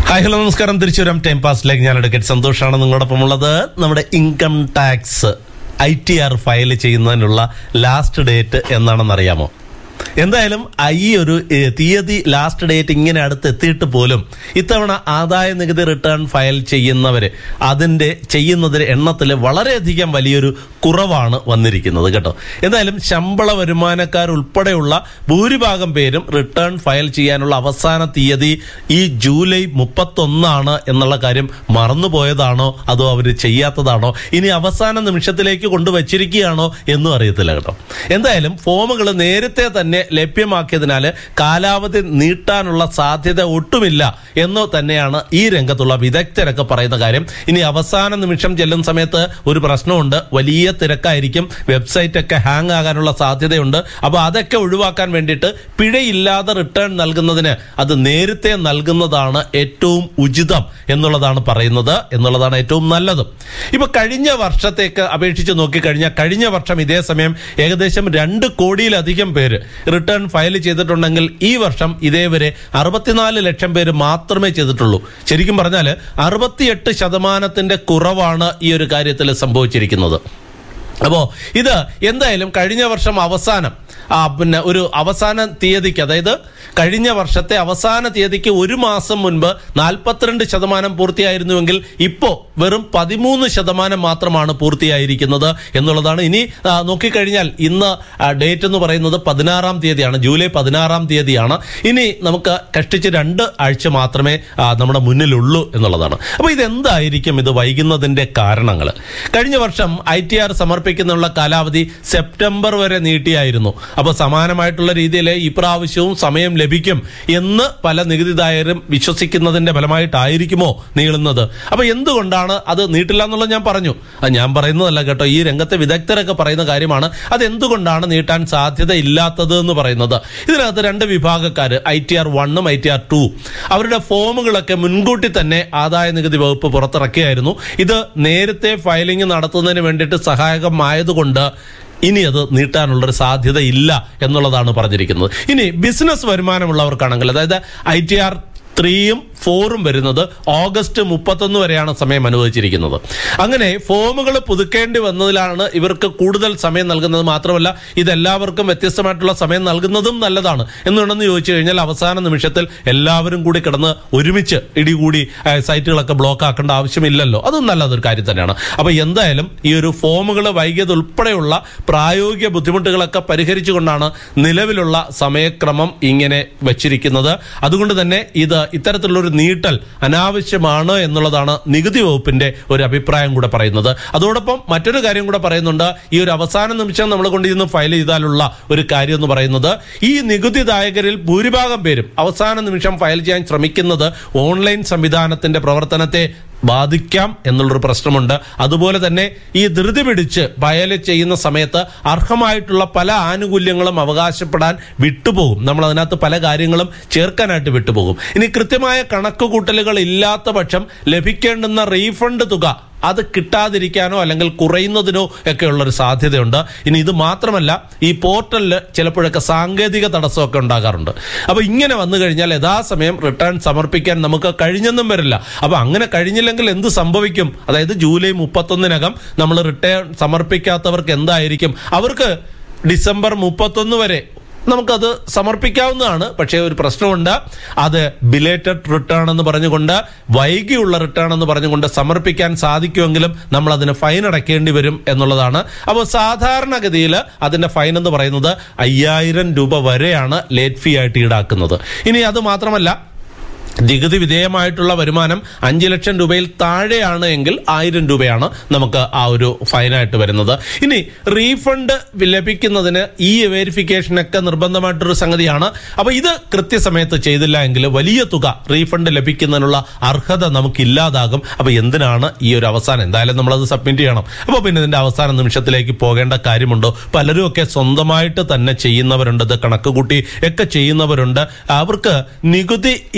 hi hello നമസ്കാരം തിരിച്ചു വരാം ടൈം പാസിലേക്ക് ഞാൻ എടുക്കട്ട് സന്തോഷമാണ് നിങ്ങളോടൊപ്പം ഉള്ളത് നമ്മുടെ income tax I T R file ചെയ്യുന്നതിനുള്ള ലാസ്റ്റ് ഡേറ്റ് എന്നാണെന്ന് അറിയാമോ എന്തായാലും ഈ ഒരു ഏ, തീയതി ലാസ്റ്റ് ഡേറ്റ് ഇങ്ങനെ അടുത്ത് എത്തിയിട്ട് പോലും ഇത്തവണ ആദായ നികുതി റിട്ടേൺ ഫയൽ ചെയ്യുന്നവര് അതിന്റെ ചെയ്യുന്നതിന് എണ്ണത്തിൽ വളരെയധികം വലിയൊരു കുറവാണ് വന്നിരിക്കുന്നത് കേട്ടോ എന്തായാലും ശമ്പള വരുമാനക്കാർ ഉൾപ്പെടെയുള്ള ഭൂരിഭാഗം പേരും റിട്ടേൺ ഫയൽ ചെയ്യാനുള്ള അവസാന തീയതി ഈ ജൂലൈ മുപ്പത്തൊന്നാണ് എന്നുള്ള കാര്യം മറന്നുപോയതാണോ അതോ അവർ ചെയ്യാത്തതാണോ ഇനി അവസാന നിമിഷത്തിലേക്ക് കൊണ്ടുവച്ചിരിക്കുകയാണോ എന്നും അറിയത്തില്ല കേട്ടോ എന്തായാലും ഫോമുകൾ നേരത്തെ തന്നെ ലഭ്യമാക്കിയതിനാൽ കാലാവധി നീട്ടാനുള്ള സാധ്യത ഒട്ടുമില്ല എന്ന് തന്നെയാണ് ഈ രംഗത്തുള്ള വിദഗ്ധരൊക്കെ പറയുന്ന കാര്യം ഇനി അവസാന നിമിഷം ചെല്ലുന്ന സമയത്ത് ഒരു പ്രശ്നമുണ്ട് വലിയ തിരക്കായിരിക്കും വെബ്സൈറ്റ് ഒക്കെ ഹാങ് ആകാനുള്ള സാധ്യതയുണ്ട് അപ്പോൾ അതൊക്കെ ഒഴിവാക്കാൻ വേണ്ടിയിട്ട് പിഴയില്ലാതെ റിട്ടേൺ നൽകുന്നതിന് അത് നേരത്തെ നൽകുന്നതാണ് ഏറ്റവും ഉചിതം എന്നുള്ളതാണ് പറയുന്നത് എന്നുള്ളതാണ് ഏറ്റവും നല്ലത് ഇപ്പൊ കഴിഞ്ഞ വർഷത്തേക്ക് അപേക്ഷിച്ച് നോക്കിക്കഴിഞ്ഞാൽ കഴിഞ്ഞ വർഷം ഇതേ സമയം ഏകദേശം രണ്ട് കോടിയിലധികം പേര് റിട്ടേൺ ഫയൽ ചെയ്തിട്ടുണ്ടെങ്കിൽ ഈ വർഷം ഇതേവരെ അറുപത്തിനാല് ലക്ഷം പേര് മാത്രമേ ചെയ്തിട്ടുള്ളൂ ശരിക്കും പറഞ്ഞാൽ അറുപത്തിയെട്ട് ശതമാനത്തിന്റെ കുറവാണ് ഈ ഒരു കാര്യത്തിൽ സംഭവിച്ചിരിക്കുന്നത് അപ്പോൾ ഇത് എന്തായാലും കഴിഞ്ഞ വർഷം അവസാനം ആ, പിന്നെ ഒരു അവസാന തീയതിക്ക് അതായത് കഴിഞ്ഞ വർഷത്തെ അവസാന തീയതിക്ക് ഒരു മാസം മുൻപ് നാൽപ്പത്തിരണ്ട് ശതമാനം പൂർത്തിയായിരുന്നുവെങ്കിൽ ഇപ്പോൾ വെറും പതിമൂന്ന് ശതമാനം മാത്രമാണ് പൂർത്തിയായിരിക്കുന്നത് എന്നുള്ളതാണ് ഇനി ആ, നോക്കിക്കഴിഞ്ഞാൽ ഇന്ന് ഡേറ്റ് എന്ന് പറയുന്നത് പതിനാറാം തീയതിയാണ് ജൂലൈ പതിനാറാം തീയതിയാണ് ഇനി നമുക്ക് കഷ്ടിച്ച് രണ്ട് ആഴ്ച മാത്രമേ ആ, നമ്മുടെ മുന്നിലുള്ളൂ എന്നുള്ളതാണ് അപ്പോൾ ഇതെന്തായിരിക്കും ഇത് വൈകുന്നതിന്റെ കാരണങ്ങൾ കഴിഞ്ഞ വർഷം ഐ ടി ആർ സമർപ്പിക്കുന്നുള്ള കാലാവധി സെപ്റ്റംബർ വരെ നീട്ടിയായിരുന്നു അപ്പോൾ സമാനമായിട്ടുള്ള രീതിയിൽ ഈ പ്രാവശ്യവും സമയം ലഭിക്കും എന്ന് പല നികുതിദായകരും വിശ്വസിക്കുന്നതിന്റെ ഫലമായിട്ടായിരിക്കുമോ നീളുന്നത് അപ്പൊ എന്തുകൊണ്ടാണ് അത് നീട്ടില്ല എന്നുള്ളത് ഞാൻ പറഞ്ഞു അത് ഞാൻ പറയുന്നതല്ല കേട്ടോ ഈ രംഗത്തെ വിദഗ്ധരൊക്കെ പറയുന്ന കാര്യമാണ് അത് എന്തുകൊണ്ടാണ് നീട്ടാൻ സാധ്യത ഇല്ലാത്തത് എന്ന് പറയുന്നത് ഇതിനകത്ത് രണ്ട് വിഭാഗക്കാർ ഐ ടി ആർ വണ്ണും ഐ ടി ആർ ടു അവരുടെ ഫോമുകളൊക്കെ മുൻകൂട്ടി തന്നെ ആദായ നികുതി വകുപ്പ് പുറത്തിറക്കിയായിരുന്നു ഇത് നേരത്തെ ഫയലിംഗ് നടത്തുന്നതിന് വേണ്ടിയിട്ട് സഹായകമായതുകൊണ്ട് ഇനി അത് നീട്ടാനുള്ളൊരു സാധ്യത ഇല്ല എന്നുള്ളതാണ് പറഞ്ഞിരിക്കുന്നത് ഇനി ബിസിനസ് വരുമാനമുള്ളവർക്കാണെങ്കിൽ അതായത് ഐ ടി ആർ ത്രീയും ഫോറും വരുന്നത് ഓഗസ്റ്റ് മുപ്പത്തൊന്ന് വരെയാണ് സമയം അനുവദിച്ചിരിക്കുന്നത് അങ്ങനെ ഫോമുകൾ പുതുക്കേണ്ടി വന്നതിലാണ് ഇവർക്ക് കൂടുതൽ സമയം നൽകുന്നത് മാത്രമല്ല ഇതെല്ലാവർക്കും വ്യത്യസ്തമായിട്ടുള്ള സമയം നൽകുന്നതും നല്ലതാണ് എന്തുകൊണ്ടെന്ന് ചോദിച്ചു കഴിഞ്ഞാൽ അവസാന നിമിഷത്തിൽ എല്ലാവരും കൂടി കിടന്ന് ഒരുമിച്ച് ഇടികൂടി ആ, സൈറ്റുകളൊക്കെ ബ്ലോക്ക് ആക്കേണ്ട ആവശ്യമില്ലല്ലോ അതും നല്ലതൊരു കാര്യം തന്നെയാണ് അപ്പൊ എന്തായാലും ഈ ഒരു ഫോമുകൾ വൈകിയത് ഉൾപ്പെടെയുള്ള പ്രായോഗിക ബുദ്ധിമുട്ടുകളൊക്കെ പരിഹരിച്ചുകൊണ്ടാണ് നിലവിലുള്ള സമയക്രമം ഇങ്ങനെ വച്ചിരിക്കുന്നത് അതുകൊണ്ട് തന്നെ ഇത് ഇത്തരത്തിലുള്ള ഒരു നീട്ടൽ അനാവശ്യമാണ് എന്നുള്ളതാണ് നികുതി വകുപ്പിന്റെ ഒരു അഭിപ്രായം കൂടെ പറയുന്നത് അതോടൊപ്പം മറ്റൊരു കാര്യം കൂടെ പറയുന്നുണ്ട് ഈ ഒരു അവസാന നിമിഷം നമ്മൾ കൊണ്ടിരുന്ന് ഫയൽ ചെയ്താലുള്ള ഒരു കാര്യം എന്ന് പറയുന്നത് ഈ നികുതിദായകരിൽ ഭൂരിഭാഗം പേരും അവസാന നിമിഷം ഫയൽ ചെയ്യാൻ ശ്രമിക്കുന്നത് ഓൺലൈൻ സംവിധാനത്തിന്റെ പ്രവർത്തനത്തെ ബാധിക്കാം എന്നുള്ളൊരു പ്രശ്നമുണ്ട് അതുപോലെ തന്നെ ഈ ധൃതി പിടിച്ച് ഫയൽ ചെയ്യുന്ന സമയത്ത് അർഹമായിട്ടുള്ള പല ആനുകൂല്യങ്ങളും അവകാശപ്പെടാൻ വിട്ടുപോകും നമ്മൾ അതിനകത്ത് പല കാര്യങ്ങളും ചേർക്കാനായിട്ട് വിട്ടുപോകും ഇനി കൃത്യമായ കണക്കുകൂട്ടലുകൾ ഇല്ലാത്ത പക്ഷം ലഭിക്കേണ്ടുന്ന റീഫണ്ട് തുക അത് കിട്ടാതിരിക്കാനോ അല്ലെങ്കിൽ കുറയുന്നതിനോ ഒക്കെ ഉള്ളൊരു സാധ്യതയുണ്ട് ഇനി ഇത് മാത്രമല്ല ഈ പോർട്ടലിൽ ചിലപ്പോഴൊക്കെ സാങ്കേതിക തടസ്സമൊക്കെ ഉണ്ടാകാറുണ്ട് അപ്പോൾ ഇങ്ങനെ വന്നു കഴിഞ്ഞാൽ യഥാസമയം റിട്ടേൺ സമർപ്പിക്കാൻ നമുക്ക് കഴിഞ്ഞെന്നും വരില്ല അപ്പോൾ അങ്ങനെ കഴിഞ്ഞില്ലെങ്കിൽ എന്ത് സംഭവിക്കും അതായത് ജൂലൈ മുപ്പത്തൊന്നിനകം നമ്മൾ റിട്ടേൺ സമർപ്പിക്കാത്തവർക്ക് എന്തായിരിക്കും അവർക്ക് ഡിസംബർ മുപ്പത്തൊന്ന് വരെ നമുക്കത് സമർപ്പിക്കാവുന്നതാണ് പക്ഷേ ഒരു പ്രശ്നമുണ്ട് അത് ബിലേറ്റഡ് റിട്ടേൺ എന്ന് പറഞ്ഞുകൊണ്ട് വൈകിയുള്ള റിട്ടേൺ എന്ന് പറഞ്ഞുകൊണ്ട് സമർപ്പിക്കാൻ സാധിക്കുമെങ്കിലും നമ്മൾ അതിന് ഫൈൻ അടയ്ക്കേണ്ടി വരും എന്നുള്ളതാണ് അപ്പോൾ സാധാരണഗതിയിൽ അതിന്റെ ഫൈൻ എന്ന് പറയുന്നത് അയ്യായിരം രൂപ വരെയാണ് ലേറ്റ് ഫീ ആയിട്ട് ഈടാക്കുന്നത് ഇനി അത് മാത്രമല്ല നികുതി വിധേയമായിട്ടുള്ള വരുമാനം അഞ്ച് ലക്ഷം രൂപയിൽ താഴെയാണ് എങ്കിൽ ആയിരം രൂപയാണ് നമുക്ക് ആ ഒരു ഫൈനായിട്ട് വരുന്നത് ഇനി റീഫണ്ട് ലഭിക്കുന്നതിന് ഈ വെരിഫിക്കേഷനൊക്കെ നിർബന്ധമായിട്ടൊരു സംഗതിയാണ് അപ്പൊ ഇത് കൃത്യസമയത്ത് ചെയ്തില്ല എങ്കിൽ വലിയ തുക റീഫണ്ട് ലഭിക്കുന്നതിനുള്ള അർഹത നമുക്ക് ഇല്ലാതാകും അപ്പൊ എന്തിനാണ് ഈ ഒരു അവസാനം എന്തായാലും നമ്മളത് സബ്മിറ്റ് ചെയ്യണം അപ്പോൾ പിന്നെ ഇതിന്റെ അവസാന നിമിഷത്തിലേക്ക് പോകേണ്ട കാര്യമുണ്ടോ പലരും ഒക്കെ സ്വന്തമായിട്ട് തന്നെ ചെയ്യുന്നവരുണ്ട് ഇത് കണക്ക് കൂട്ടി ഒക്കെ ചെയ്യുന്നവരുണ്ട് അവർക്ക് നികുതി ഇല്ല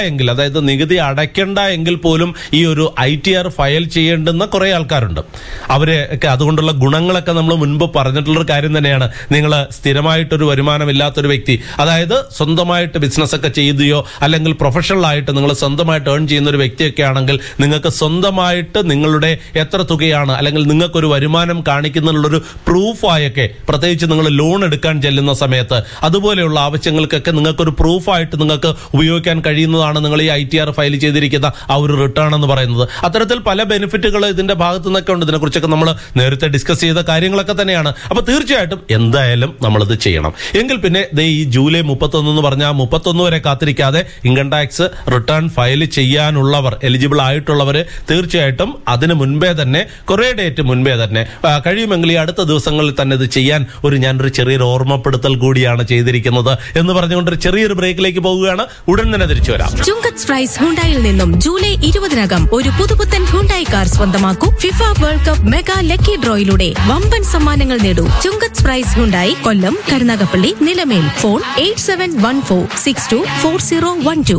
എങ്കിൽ അതായത് നികുതി അടയ്ക്കണ്ട എങ്കിൽ പോലും ഈ ഒരു ഐ ടി ആർ ഫയൽ ചെയ്യേണ്ടുന്ന കുറെ ആൾക്കാരുണ്ട് അവരെ ഒക്കെ അതുകൊണ്ടുള്ള ഗുണങ്ങളൊക്കെ നമ്മൾ മുൻപ് പറഞ്ഞിട്ടുള്ളൊരു കാര്യം തന്നെയാണ് നിങ്ങൾ സ്ഥിരമായിട്ടൊരു വരുമാനമില്ലാത്തൊരു വ്യക്തി അതായത് സ്വന്തമായിട്ട് ബിസിനസ് ഒക്കെ ചെയ്യുകയോ അല്ലെങ്കിൽ പ്രൊഫഷണൽ ആയിട്ട് നിങ്ങൾ സ്വന്തമായിട്ട് ഏൺ ചെയ്യുന്ന ഒരു വ്യക്തിയൊക്കെ ആണെങ്കിൽ നിങ്ങൾക്ക് സ്വന്തമായിട്ട് നിങ്ങളുടെ എത്ര തുകയാണ് അല്ലെങ്കിൽ നിങ്ങൾക്കൊരു വരുമാനം കാണിക്കുന്നുള്ളൊരു പ്രൂഫായൊക്കെ പ്രത്യേകിച്ച് നിങ്ങൾ ലോൺ എടുക്കാൻ ചെല്ലുന്ന സമയത്ത് അതുപോലെയുള്ള ആവശ്യങ്ങൾക്കൊക്കെ നിങ്ങൾക്കൊരു പ്രൂഫായിട്ട് നിങ്ങൾക്ക് ഉപയോഗിക്കാൻ കഴിയുന്നതാണ് നിങ്ങൾ ഈ ഐ ടി ആർ ഫയൽ ചെയ്തിരിക്കുന്ന ആ ഒരു റിട്ടേൺ എന്ന് പറയുന്നത് അത്തരത്തിൽ പല ബെനിഫിറ്റുകൾ ഇതിന്റെ ഭാഗത്തു നിന്നൊക്കെ ഉണ്ട് ഇതിനെക്കുറിച്ചൊക്കെ നമ്മൾ നേരത്തെ ഡിസ്കസ് ചെയ്ത കാര്യങ്ങളൊക്കെ തന്നെയാണ് അപ്പൊ തീർച്ചയായിട്ടും എന്തായാലും നമ്മളിത് ചെയ്യണം എങ്കിൽ പിന്നെ ദേ ഈ ജൂലൈ മുപ്പത്തൊന്ന് എന്ന് പറഞ്ഞാൽ മുപ്പത്തൊന്ന് വരെ കാത്തിരിക്കാതെ ഇൻകം ടാക്സ് റിട്ടേൺ ഫയൽ ചെയ്യാനുള്ളവർ എലിജിബിൾ ആയിട്ടുള്ളവർ തീർച്ചയായിട്ടും അതിന് മുൻപേ തന്നെ കുറെ ഡേറ്റ് മുൻപേ തന്നെ ആ, കഴിയുമെങ്കിൽ ഈ അടുത്ത ദിവസങ്ങളിൽ തന്നെ ഇത് ചെയ്യാൻ ഒരു ഞാനൊരു ചെറിയൊരു ഓർമ്മപ്പെടുത്തൽ കൂടിയാണ് ചെയ്തിരിക്കുന്നത് എന്ന് പറഞ്ഞുകൊണ്ട് ഒരു ചെറിയൊരു ബ്രേക്കിലേക്ക് പോവുകയാണ് ഉടൻ തന്നെ തിരിച്ചു വരാം ചുങ്കത്ത് പ്രൈസ് ഹുണ്ടായിൽ നിന്നും ജൂലൈ ഇരുപതിനകം ഒരു പുതുപുത്തൻ ഹുണ്ടായി കാർ സ്വന്തമാക്കൂ FIFA world cup mega lucky ഡ്രോയിലൂടെ വമ്പൻ സമ്മാനങ്ങൾ നേടൂ Chungath price Hyundai Kollam Karunagappally Nilamel phone eight seven one four six two four zero one two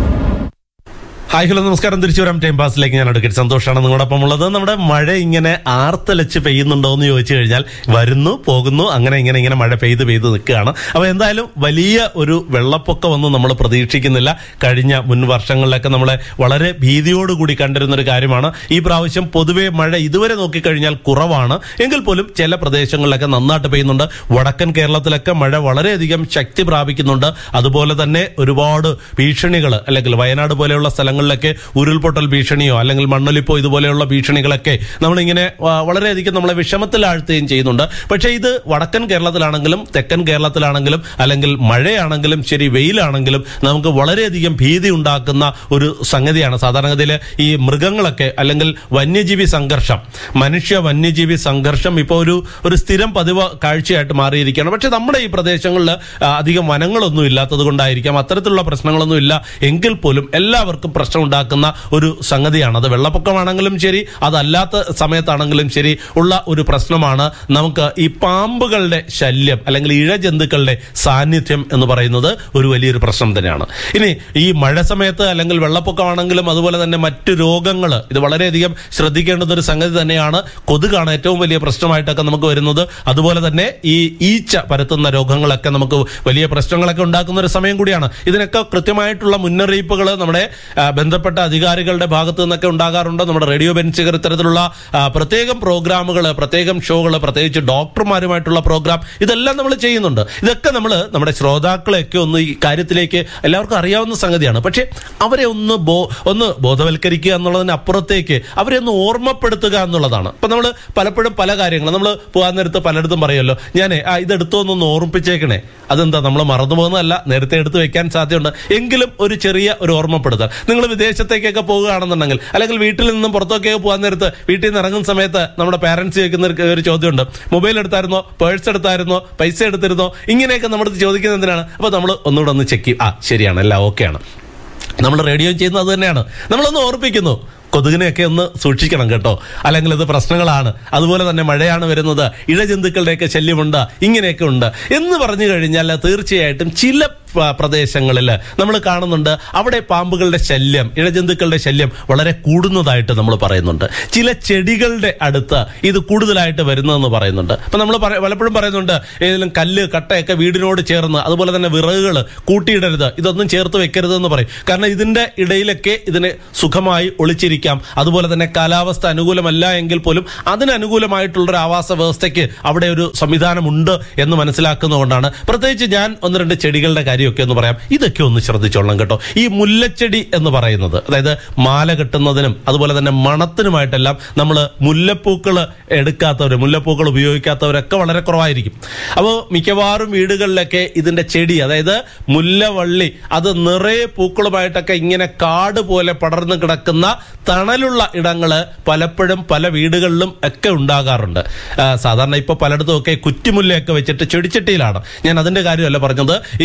hi hello നമസ്കാരം തിരിച്ചു വരാം ടൈം പാസിലേക്ക് ഞാൻ എടുക്കട്ടെ സന്തോഷമാണ് നിങ്ങളോടൊപ്പം ഉള്ളത് നമ്മുടെ മഴ ഇങ്ങനെ ആർത്തലച്ച് പെയ്യുന്നുണ്ടോ എന്ന് ചോദിച്ചു കഴിഞ്ഞാൽ വരുന്നു പോകുന്നു അങ്ങനെ ഇങ്ങനെ ഇങ്ങനെ മഴ പെയ്ത് പെയ്ത് നിൽക്കുകയാണ് അപ്പോൾ എന്തായാലും വലിയ ഒരു വെള്ളപ്പൊക്കമൊന്നും നമ്മൾ പ്രതീക്ഷിക്കുന്നില്ല കഴിഞ്ഞ മുൻ വർഷങ്ങളിലൊക്കെ നമ്മളെ വളരെ ഭീതിയോടുകൂടി കണ്ടിരുന്ന ഒരു കാര്യമാണ് ഈ പ്രാവശ്യം പൊതുവെ മഴ ഇതുവരെ നോക്കിക്കഴിഞ്ഞാൽ കുറവാണ് എങ്കിൽ പോലും ചില പ്രദേശങ്ങളിലൊക്കെ നന്നായിട്ട് പെയ്യുന്നുണ്ട് വടക്കൻ കേരളത്തിലൊക്കെ മഴ വളരെയധികം ശക്തി പ്രാപിക്കുന്നുണ്ട് അതുപോലെ തന്നെ ഒരുപാട് ഭീഷണികൾ അല്ലെങ്കിൽ വയനാട് പോലെയുള്ള സ്ഥലങ്ങളിലൊക്കെ ഉരുൾപൊട്ടൽ ഭീഷണിയോ അല്ലെങ്കിൽ മണ്ണൊലിപ്പോ ഇതുപോലെയുള്ള ഭീഷണികളൊക്കെ നമ്മളിങ്ങനെ ആ, വളരെയധികം നമ്മളെ വിഷമത്തിലാഴ്ത്തുകയും ചെയ്യുന്നുണ്ട് പക്ഷേ ഇത് വടക്കൻ കേരളത്തിലാണെങ്കിലും തെക്കൻ കേരളത്തിലാണെങ്കിലും അല്ലെങ്കിൽ മഴയാണെങ്കിലും ശരി വെയിലാണെങ്കിലും നമുക്ക് വളരെയധികം ഭീതി ഉണ്ടാക്കുന്ന ഒരു സംഗതിയാണ് സാധാരണഗതിയിൽ ഈ മൃഗങ്ങളൊക്കെ അല്ലെങ്കിൽ വന്യജീവി സംഘർഷം മനുഷ്യ വന്യജീവി സംഘർഷം ഇപ്പോൾ ഒരു ഒരു സ്ഥിരം പതിവ് കാഴ്ചയായിട്ട് മാറിയിരിക്കുകയാണ് പക്ഷേ നമ്മുടെ ഈ പ്രദേശങ്ങളിൽ ആ, അധികം വനങ്ങളൊന്നും ഇല്ലാത്തത് കൊണ്ടായിരിക്കാം അത്തരത്തിലുള്ള പ്രശ്നങ്ങളൊന്നും ഇല്ല എങ്കിൽ പോലും എല്ലാവർക്കും പ്രശ്നം ഉണ്ടാക്കുന്ന ഒരു സംഗതിയാണ് അത് വെള്ളപ്പൊക്കമാണെങ്കിലും ശരി അതല്ലാത്ത സമയത്താണെങ്കിലും ശരി ഉള്ള ഒരു പ്രശ്നമാണ് നമുക്ക് ഈ പാമ്പുകളുടെ ശല്യം അല്ലെങ്കിൽ ഇഴജന്തുക്കളുടെ സാന്നിധ്യം എന്ന് പറയുന്നത് ഒരു വലിയൊരു പ്രശ്നം തന്നെയാണ് ഇനി ഈ മഴ സമയത്ത് അല്ലെങ്കിൽ വെള്ളപ്പൊക്കമാണെങ്കിലും അതുപോലെ തന്നെ മറ്റു രോഗങ്ങൾ ഇത് വളരെയധികം ശ്രദ്ധിക്കേണ്ടുന്ന ഒരു സംഗതി തന്നെയാണ് കൊതുകാണ് ഏറ്റവും വലിയ പ്രശ്നമായിട്ടൊക്കെ നമുക്ക് വരുന്നത് അതുപോലെ തന്നെ ഈ ഈച്ച പരത്തുന്ന രോഗങ്ങളൊക്കെ നമുക്ക് വലിയ പ്രശ്നങ്ങളൊക്കെ ഉണ്ടാക്കുന്ന ഒരു സമയം കൂടിയാണ് ഇതിനൊക്കെ കൃത്യമായിട്ടുള്ള മുന്നറിയിപ്പുകൾ നമ്മുടെ ആ, ബന്ധപ്പെട്ട അധികാരികളുടെ ഭാഗത്തു നിന്നൊക്കെ ഉണ്ടാകാറുണ്ട് നമ്മുടെ റേഡിയോ ബെഞ്ചുകൾ ഇത്തരത്തിലുള്ള ആ, പ്രത്യേകം പ്രോഗ്രാമുകൾ പ്രത്യേകം ഷോകൾ പ്രത്യേകിച്ച് ഡോക്ടർമാരുമായിട്ടുള്ള പ്രോഗ്രാം ഇതെല്ലാം നമ്മൾ ചെയ്യുന്നുണ്ട് ഇതൊക്കെ നമ്മൾ നമ്മുടെ ശ്രോതാക്കളെയൊക്കെ ഒന്ന് ഈ കാര്യത്തിലേക്ക് എല്ലാവർക്കും അറിയാവുന്ന സംഗതിയാണ് പക്ഷേ അവരെ ഒന്ന് ബോ ഒന്ന് ബോധവൽക്കരിക്കുക എന്നുള്ളതിന് അപ്പുറത്തേക്ക് അവരെ ഒന്ന് ഓർമ്മപ്പെടുത്തുക എന്നുള്ളതാണ് അപ്പൊ നമ്മൾ പലപ്പോഴും പല കാര്യങ്ങളും നമ്മൾ പോകാൻ നേരത്ത് പലയിടത്തും പറയുമല്ലോ ഞാൻ ആ ഇതെടുത്തോ എന്നൊന്ന് ഓർമ്മിപ്പിച്ചേക്കണേ അതെന്താ നമ്മൾ മറന്നു പോകുന്നതല്ല നേരത്തെ എടുത്ത് വെക്കാൻ സാധ്യതയുണ്ട് എങ്കിലും ഒരു ചെറിയ ഒരു ഓർമ്മപ്പെടുത്തൽ നിങ്ങൾ വിദേശത്തേക്കൊക്കെ പോകുകയാണെന്നുണ്ടെങ്കിൽ അല്ലെങ്കിൽ വീട്ടിൽ നിന്നും പുറത്തൊക്കെ പോകാൻ നേരത്ത് വീട്ടിൽ നിന്ന് ഇറങ്ങുന്ന സമയത്ത് നമ്മുടെ പാരന്റ്സ് ചോദിക്കുന്ന ഒരു- ഒരു ചോദ്യമുണ്ട് മൊബൈൽ എടുത്തായിരുന്നോ പേഴ്സ് എടുത്തായിരുന്നോ പൈസ എടുത്തിരുന്നോ ഇങ്ങനെയൊക്കെ നമ്മുടെ അടുത്ത് ചോദിക്കുന്നത് എന്തിനാണ് അപ്പൊ നമ്മൾ ഒന്നുകൂടെ ഒന്ന് ചെക്ക് ചെയ്യും ആ ശരിയാണ് എല്ലാം ഓക്കെയാണ് നമ്മൾ റേഡിയോ ചെയ്യുന്നത് അത് തന്നെയാണ് നമ്മളൊന്ന് ഓർപ്പിക്കുന്നു കൊതുകിനെയൊക്കെ ഒന്ന് സൂക്ഷിക്കണം കേട്ടോ അല്ലെങ്കിൽ ഇത് പ്രശ്നങ്ങളാണ് അതുപോലെ തന്നെ മഴയാണ് വരുന്നത് ഇഴജന്തുക്കളുടെയൊക്കെ ശല്യമുണ്ട് ഇങ്ങനെയൊക്കെ ഉണ്ട് എന്ന് പറഞ്ഞു കഴിഞ്ഞാൽ തീർച്ചയായിട്ടും ചില പ- പ്രദേശങ്ങളിൽ നമ്മൾ കാണുന്നുണ്ട് അവിടെ പാമ്പുകളുടെ ശല്യം ഇഴജന്തുക്കളുടെ ശല്യം വളരെ കൂടുന്നതായിട്ട് നമ്മൾ പറയുന്നുണ്ട് ചില ചെടികളുടെ അടുത്ത് ഇത് കൂടുതലായിട്ട് വരുന്നതെന്ന് പറയുന്നുണ്ട് അപ്പൊ നമ്മൾ പറ- പലപ്പോഴും പറയുന്നുണ്ട് ഏതെങ്കിലും കല്ല് കട്ടയൊക്കെ വീടിനോട് ചേർന്ന് അതുപോലെ തന്നെ വിറകുകൾ കൂട്ടിയിടരുത് ഇതൊന്നും ചേർത്ത് വെക്കരുത് എന്ന് പറയും കാരണം ഇതിന്റെ ഇടയിലൊക്കെ ഇതിന് സുഖമായി ഒളിച്ചിരിക്കാം അതുപോലെ തന്നെ കാലാവസ്ഥ അനുകൂലമല്ല എങ്കിൽ പോലും അതിന് അനുകൂലമായിട്ടുള്ള ഒരു ആവാസ വ്യവസ്ഥയ്ക്ക് അവിടെ ഒരു സംവിധാനമുണ്ട് എന്ന് മനസ്സിലാക്കുന്നതുകൊണ്ടാണ് പ്രത്യേകിച്ച് ഞാൻ ഒന്ന് രണ്ട് ചെടികളുടെ കാര്യമൊക്കെ ഒന്ന് പറയാം ഇതൊക്കെ ഒന്ന് ശ്രദ്ധിച്ചോളണം കേട്ടോ ഈ മുല്ലച്ചെടി എന്ന് പറയുന്നത് അതായത് മാല കെട്ടുന്നതിനും അതുപോലെ തന്നെ മണത്തിനുമായിട്ടെല്ലാം നമ്മൾ മുല്ലപ്പൂക്കൾ എടുക്കാത്തവർ മുല്ലപ്പൂക്കൾ ഉപയോഗിക്കാത്തവരൊക്കെ വളരെ കുറവായിരിക്കും അപ്പോൾ മിക്കവാറും വീടുകളിലൊക്കെ ഇതിന്റെ ചെടി അതായത് മുല്ലവള്ളി അത് നിറയെ പൂക്കളുമായിട്ടൊക്കെ ഇങ്ങനെ കാട് പോലെ പടർന്നു കിടക്കുന്ന തണലുള്ള ഇടങ്ങള് പലപ്പോഴും പല വീടുകളിലും ഒക്കെ ഉണ്ടാകാറുണ്ട് ആ, സാധാരണ ഇപ്പോൾ പലയിടത്തും ഒക്കെ കുറ്റിമുല്ലയൊക്കെ വെച്ചിട്ട് ചെടിച്ചട്ടിയിലാണ് ഞാൻ അതിന്റെ കാര്യമല്ല പറഞ്ഞത് ഇങ്ങനെ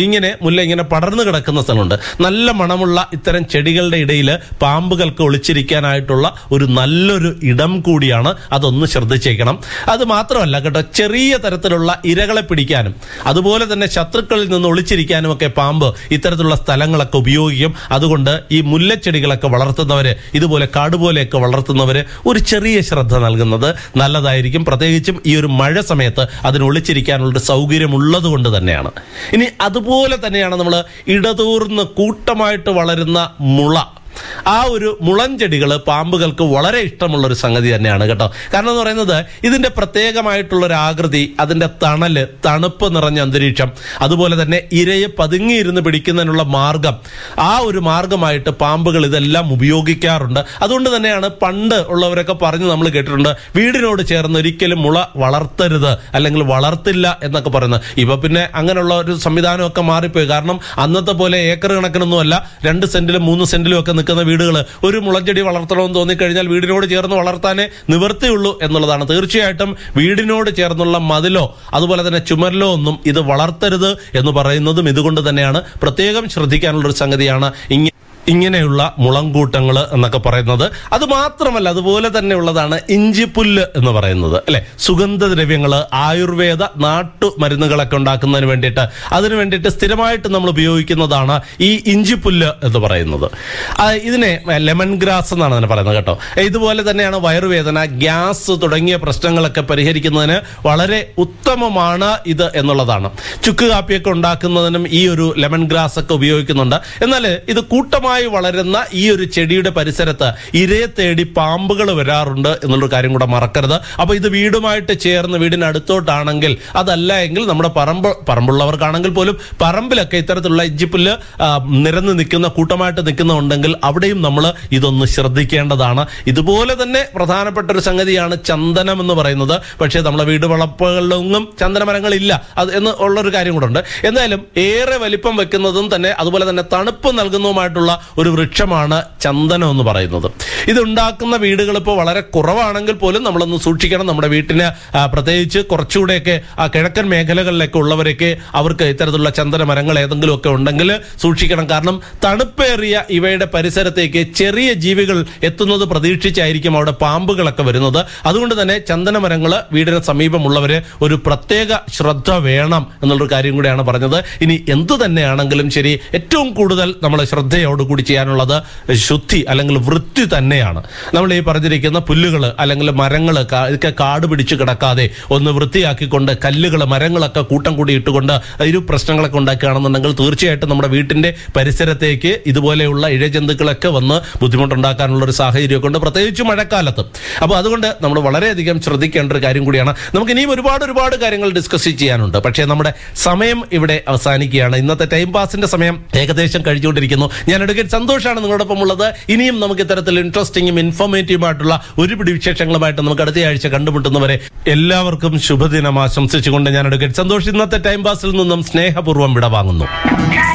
മുല്ല ഇങ്ങനെ പടർന്നു കിടക്കുന്ന സ്ഥലമുണ്ട് നല്ല മണമുള്ള ഇത്തരം ചെടികളുടെ ഇടയിൽ പാമ്പുകൾക്ക് ഒളിച്ചിരിക്കാനായിട്ടുള്ള ഒരു നല്ലൊരു ഇടം കൂടിയാണ് അതൊന്ന് ശ്രദ്ധിച്ചേക്കണം അത് മാത്രമല്ല കേട്ടോ ചെറിയ തരത്തിലുള്ള ഇരകളെ പിടിക്കാനും അതുപോലെ തന്നെ ശത്രുക്കളിൽ നിന്ന് ഒളിച്ചിരിക്കാനും ഒക്കെ പാമ്പ് ഇത്തരത്തിലുള്ള സ്ഥലങ്ങളൊക്കെ ഉപയോഗിക്കും അതുകൊണ്ട് ഈ മുല്ലച്ചെടികളൊക്കെ വളർത്തുന്നവര് ഇതുപോലെ കാടുപോലെയൊക്കെ വളർത്തുന്നവര് ഒരു ചെറിയ ശ്രദ്ധ നൽകുന്നത് നല്ലതായിരിക്കും പ്രത്യേകിച്ചും ഈ ഒരു മഴ സമയത്ത് അതിന് ഒളിച്ചിരിക്കാനുള്ള ഒരു സൗകര്യം ഉള്ളത് കൊണ്ട് തന്നെയാണ് ഇനി അതുപോലെ തന്നെയാണ് നമ്മൾ ഇടതൂർന്ന് കൂട്ടമായിട്ട് വളരുന്ന മുള ആ ഒരു മുളഞ്ചെടികൾ പാമ്പുകൾക്ക് വളരെ ഇഷ്ടമുള്ള ഒരു സംഗതി തന്നെയാണ് കേട്ടോ കാരണം എന്ന് പറയുന്നത് ഇതിന്റെ പ്രത്യേകമായിട്ടുള്ള ഒരു ആകൃതി അതിന്റെ തണല് തണുപ്പ് നിറഞ്ഞ അന്തരീക്ഷം അതുപോലെ തന്നെ ഇരയെ പതുങ്ങിയിരുന്ന് പിടിക്കുന്നതിനുള്ള മാർഗം ആ ഒരു മാർഗമായിട്ട് പാമ്പുകൾ ഇതെല്ലാം ഉപയോഗിക്കാറുണ്ട് അതുകൊണ്ട് തന്നെയാണ് പണ്ട് ഉള്ളവരൊക്കെ പറഞ്ഞ് നമ്മൾ കേട്ടിട്ടുണ്ട് വീടിനോട് ചേർന്ന് ഒരിക്കലും മുള വളർത്തരുത് അല്ലെങ്കിൽ വളർത്തില്ല എന്നൊക്കെ പറയുന്നത് ഇപ്പൊ പിന്നെ അങ്ങനെയുള്ള ഒരു സംവിധാനമൊക്കെ മാറിപ്പോയി കാരണം അന്നത്തെ പോലെ ഏക്കർ കണക്കിനൊന്നുമല്ല രണ്ട് സെന്റിലും മൂന്ന് സെന്റിലും ഒക്കെ നിൽക്കുന്ന വീടുകൾ ഒരു മുളഞ്ചെടി വളർത്തണമെന്ന് തോന്നിക്കഴിഞ്ഞാൽ വീടിനോട് ചേർന്ന് വളർത്താനേ നിവർത്തിയുള്ളൂ എന്നുള്ളതാണ് തീർച്ചയായിട്ടും വീടിനോട് ചേർന്നുള്ള മതിലോ അതുപോലെ തന്നെ ചുമരിലോ ഒന്നും ഇത് വളർത്തരുത് എന്ന് പറയുന്നതും ഇതുകൊണ്ട് തന്നെയാണ് പ്രത്യേകം ശ്രദ്ധിക്കാനുള്ള ഒരു സംഗതിയാണ് ഇങ്ങനെ ഇങ്ങനെയുള്ള മുളങ്കൂട്ടങ്ങൾ എന്നൊക്കെ പറയുന്നത് അത് മാത്രമല്ല അതുപോലെ തന്നെ ഉള്ളതാണ് ഇഞ്ചിപ്പുല്ല് എന്ന് പറയുന്നത് അല്ലെ സുഗന്ധദ്രവ്യങ്ങൾ ആയുർവേദ നാട്ടു മരുന്നുകളൊക്കെ ഉണ്ടാക്കുന്നതിന് വേണ്ടിയിട്ട് അതിനു വേണ്ടിയിട്ട് സ്ഥിരമായിട്ട് നമ്മൾ ഉപയോഗിക്കുന്നതാണ് ഈ ഇഞ്ചിപ്പുല്ല് എന്ന് പറയുന്നത് ആ, ഇതിനെ ലെമൺ ഗ്രാസ് എന്നാണ് അതിനെ പറയുന്നത് കേട്ടോ ഇതുപോലെ തന്നെയാണ് വയറുവേദന ഗ്യാസ് തുടങ്ങിയ പ്രശ്നങ്ങളൊക്കെ പരിഹരിക്കുന്നതിന് വളരെ ഉത്തമമാണ് ഇത് എന്നുള്ളതാണ് ചുക്ക് കാപ്പിയൊക്കെ ഉണ്ടാക്കുന്നതിനും ഈ ഒരു ലെമൺ ഗ്രാസ് ഒക്കെ ഉപയോഗിക്കുന്നുണ്ട് എന്നാൽ ഇത് കൂട്ടമായി വളരുന്ന ഈ ഒരു ചെടിയുടെ പരിസരത്ത് ഇരയെ തേടി പാമ്പുകൾ വരാറുണ്ട് എന്നുള്ളൊരു കാര്യം കൂടെ മറക്കരുത് അപ്പൊ ഇത് വീടുമായിട്ട് ചേർന്ന് വീടിന് അടുത്തോട്ടാണെങ്കിൽ അതല്ല എങ്കിൽ നമ്മുടെ പറമ്പ് പറമ്പുള്ളവർക്കാണെങ്കിൽ പോലും പറമ്പിലൊക്കെ ഇത്തരത്തിലുള്ള ഇഞ്ചിപ്പുല്ല് ആ, നിരന്ന് നിൽക്കുന്ന കൂട്ടമായിട്ട് നിൽക്കുന്നുണ്ടെങ്കിൽ അവിടെയും നമ്മൾ ഇതൊന്ന് ശ്രദ്ധിക്കേണ്ടതാണ് ഇതുപോലെ തന്നെ പ്രധാനപ്പെട്ട ഒരു സംഗതിയാണ് ചന്ദനം എന്ന് പറയുന്നത് പക്ഷേ നമ്മളെ വീട് വളപ്പുകളിലൊന്നും ചന്ദന മരങ്ങളില്ല അത് എന്ന് ഉള്ളൊരു കാര്യം കൂടെ ഉണ്ട് എന്തായാലും ഏറെ വലിപ്പം വെക്കുന്നതും തന്നെ അതുപോലെ തന്നെ തണുപ്പ് നൽകുന്നതുമായിട്ടുള്ള ഒരു വൃക്ഷമാണ് ചന്ദനം എന്ന് പറയുന്നത് ഇത് ഉണ്ടാക്കുന്ന വീടുകൾ ഇപ്പോൾ വളരെ കുറവാണെങ്കിൽ പോലും നമ്മളൊന്ന് സൂക്ഷിക്കണം നമ്മുടെ വീട്ടിന് ആ, പ്രത്യേകിച്ച് കുറച്ചുകൂടെയൊക്കെ ആ കിഴക്കൻ മേഖലകളിലൊക്കെ ഉള്ളവരൊക്കെ അവർക്ക് ഇത്തരത്തിലുള്ള ചന്ദന മരങ്ങൾ ഏതെങ്കിലും ഒക്കെ ഉണ്ടെങ്കിൽ സൂക്ഷിക്കണം കാരണം തണുപ്പേറിയ ഇവയുടെ പരിസരത്തേക്ക് ചെറിയ ജീവികൾ എത്തുന്നത് പ്രതീക്ഷിച്ചായിരിക്കും അവിടെ പാമ്പുകളൊക്കെ വരുന്നത് അതുകൊണ്ട് തന്നെ ചന്ദന മരങ്ങൾ വീടിന് സമീപമുള്ളവര് ഒരു പ്രത്യേക ശ്രദ്ധ വേണം എന്നുള്ളൊരു കാര്യം കൂടിയാണ് പറഞ്ഞത് ഇനി എന്തു തന്നെയാണെങ്കിലും ശരി ഏറ്റവും കൂടുതൽ നമ്മൾ ശ്രദ്ധയോടുകൂടി ചെയ്യാനുള്ളത് ശുദ്ധി അല്ലെങ്കിൽ വൃത്തി തന്നെയാണ് നമ്മൾ ഈ പറഞ്ഞിരിക്കുന്ന പുല്ലുകൾ അല്ലെങ്കിൽ മരങ്ങൾ ഇതൊക്കെ കാട് പിടിച്ച് കിടക്കാതെ ഒന്ന് വൃത്തിയാക്കിക്കൊണ്ട് കല്ലുകൾ മരങ്ങളൊക്കെ കൂട്ടം കൂടി ഇട്ടുകൊണ്ട് ഇരു പ്രശ്നങ്ങളൊക്കെ ഉണ്ടാക്കുകയാണെന്നുണ്ടെങ്കിൽ തീർച്ചയായിട്ടും നമ്മുടെ വീട്ടിന്റെ പരിസരത്തേക്ക് ഇതുപോലെയുള്ള ഇഴജന്തുക്കളൊക്കെ വന്ന് ബുദ്ധിമുട്ടുണ്ടാക്കാനുള്ള ഒരു സാഹചര്യമൊക്കെ ഉണ്ട് പ്രത്യേകിച്ച് മഴക്കാലത്ത് അപ്പോൾ അതുകൊണ്ട് നമ്മൾ വളരെയധികം ശ്രദ്ധിക്കേണ്ട ഒരു കാര്യം കൂടിയാണ് നമുക്ക് ഇനിയും ഒരുപാട് ഒരുപാട് കാര്യങ്ങൾ ഡിസ്കസ് ചെയ്യാനുണ്ട് പക്ഷേ നമ്മുടെ സമയം ഇവിടെ അവസാനിക്കുകയാണ് ഇന്നത്തെ ടൈം പാസിന്റെ സമയം ഏകദേശം കഴിഞ്ഞുകൊണ്ടിരിക്കുന്നു ഞാൻ എടുക്കറ്റ് സന്തോഷമാണ് നിങ്ങളോടൊപ്പം ഉള്ളത് ഇനിയും നമുക്ക് ഇത്തരത്തിൽ ഇൻട്രസ്റ്റിംഗും ഇൻഫോർമേറ്റീവുമായിട്ടുള്ള ഒരുപിടി വിശേഷങ്ങളുമായിട്ട് നമുക്ക് അടുത്ത ആഴ്ച കണ്ടുമുട്ടുന്നവരെ എല്ലാവർക്കും ശുഭദിനം ആശംസിച്ചുകൊണ്ട് ഞാൻ എടുക്കറ്റ് സന്തോഷം ഇന്നത്തെ ടൈം പാസിൽ നിന്നും സ്നേഹപൂർവ്വം വിടവാങ്ങുന്നു